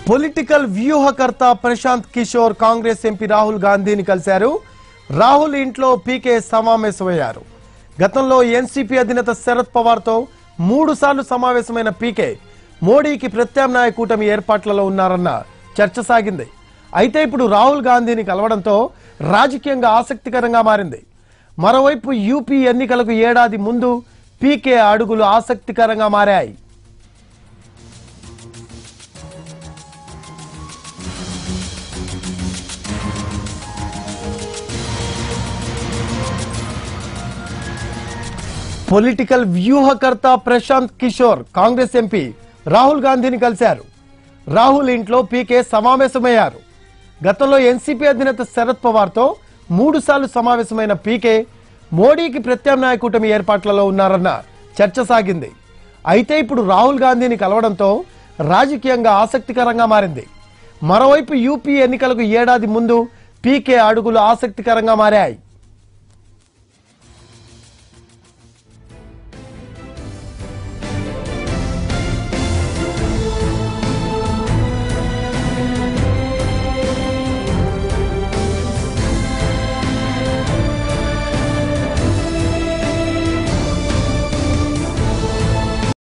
political వ్యూహకర్త Prashant Kishor Congress MP Rahul గాంధీని కలిశారు రాహుల్ ఇంట్లో పీకే సమావేశమయ్యారు గతంలో ఎన్సీపీ అధినేత శరద్ పవార్తో మూడు సార్లు సమావేశమైన పీకే మోడీకి ప్రత్యామ్నాయ కూటమి ఏర్పాట్లలో ఉన్నారన్న చర్చ సాగింది అయితే ఇప్పుడు రాహుల్ గాంధీని కలవడంతో రాజకీయంగా ఆసక్తికరంగా మారింది మరోవైపు యూపీ ఎన్నికలకు ఏడాది ముందు పీకే అడుగులు ఆసక్తికరంగా మారాయి పొలిటికల్ వ్యూహకర్త ప్రశాంత్ కిషోర్ కాంగ్రెస్ ఎంపీ రాహుల్ గాంధీని కలిశారు రాహుల్ ఇంట్లో పీకే సమావేశమయ్యారు గతంలో ఎన్సీపీ అధినేత శరద్ పవార్తో మూడు సార్లు సమావేశమైన పీకే మోడీకి ప్రత్యామ్నాయ కూటమి ఏర్పాట్లలో ఉన్నారన్న చర్చ సాగింది అయితే ఇప్పుడు రాహుల్ గాంధీని కలవడంతో రాజకీయంగా ఆసక్తికరంగా మారింది మరోవైపు యూపీ ఎన్నికలకు ఏడాది ముందు పీకే అడుగులు ఆసక్తికరంగా మారాయి